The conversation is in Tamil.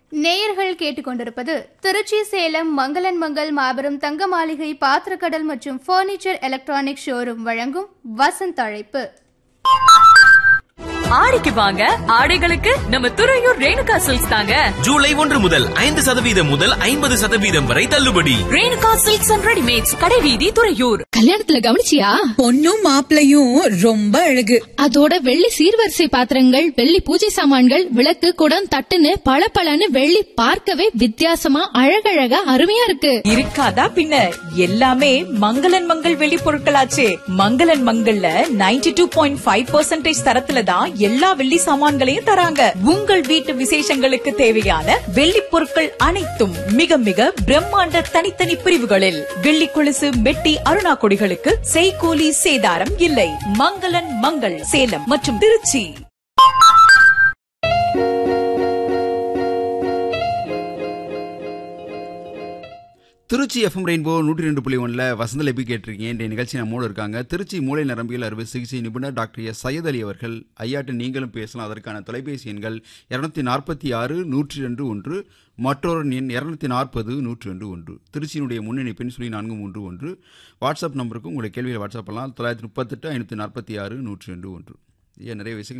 நேயர்கள் கேட்டுக்கொண்டிருப்பது திருச்சி சேலம் மங்களன் மங்கள் மாபெரும் தங்க மாளிகை பாத்திரக்கடல் மற்றும் ஃபர்னிச்சர் எலக்ட்ரானிக் ஷோரூம் வழங்கும் வசந்த் அழைப்பு ஆடிக்கு வாங்க ஆடைகளுக்கு நம்ம துறையூர் ரேணுகா சில்க்ஸ் தாங்க ஜூலை ஒன்று முதல் ஐந்து சதவீதம் முதல் ஐம்பது சதவீதம் வரை தள்ளுபடி ரேணுகா சில்க்ஸ் அண்ட் ரெடிமேட்ஸ் கடைவீதி துறையூர் கல்யாணத்துல கவனிச்சியா பொண்ணும் மாப்பிளையும் ரொம்ப அழகு அதோட வெள்ளி சீர்வரிசை பாத்திரங்கள் வெள்ளி பூஜை சாமான்கள் விளக்கு குடம் தட்டுன்னு பளபளன்னு வெள்ளி பார்க்கவே வித்தியாசமா அழகழகா அருமையா இருக்கு இருக்காதா பின்ன எல்லாமே மங்களன் மங்கள் வெளி பொருட்களாச்சே மங்களன் மங்கள்ல 92.5% டூ பாயிண்ட் ஃபைவ் தரத்துல தான் எல்லா வெள்ளி சாமான்களையும் தராங்க உங்கள் வீட்டு விசேஷங்களுக்கு தேவையான வெள்ளி பொருட்கள் அனைத்தும் மிக மிக பிரம்மாண்ட தனித்தனி பிரிவுகளில் வெள்ளி கொலுசு மெட்டி அருணா கொடிகளுக்கு செய்கூலி சேதாரம் இல்லை மங்களன் மங்கள் சேலம் மற்றும் திருச்சி திருச்சி எஃப்எம் ரெயின்போ நூற்றி ரெண்டு புள்ளி ஒன்றில் வசந்த லெபி கேட்டிருக்கீங்க இந்த நிகழ்ச்சி நம்மோடு இருக்காங்க திருச்சி மூளை நரம்பியல் அறுவை சிகிச்சை நிபுணர் டாக்டர் எஸ் சையத் அலி அவர்கள் ஐயாட்டு நீங்களும் பேசலாம் அதற்கான தொலைபேசி எண்கள் இரநூத்தி நாற்பத்தி ஆறு நூற்றி ரெண்டு ஒன்று மற்றொரு எண் இரநூத்தி நாற்பது நூற்றி ரெண்டு ஒன்று திருச்சியினுடைய முன்னணி பெண் சொல்லி நான்கு மூன்று ஒன்று வாட்ஸ்அப் நம்பருக்கும் உங்களுடைய கேள்வியில் வாட்ஸ்அப் பண்ணலாம் தொள்ளாயிரத்தி முப்பத்தெட்டு ஐநூற்றி நாற்பத்தி ஆறு நூற்றி ரெண்டு ஒன்று ஏன் நிறைய விஷயங்கள்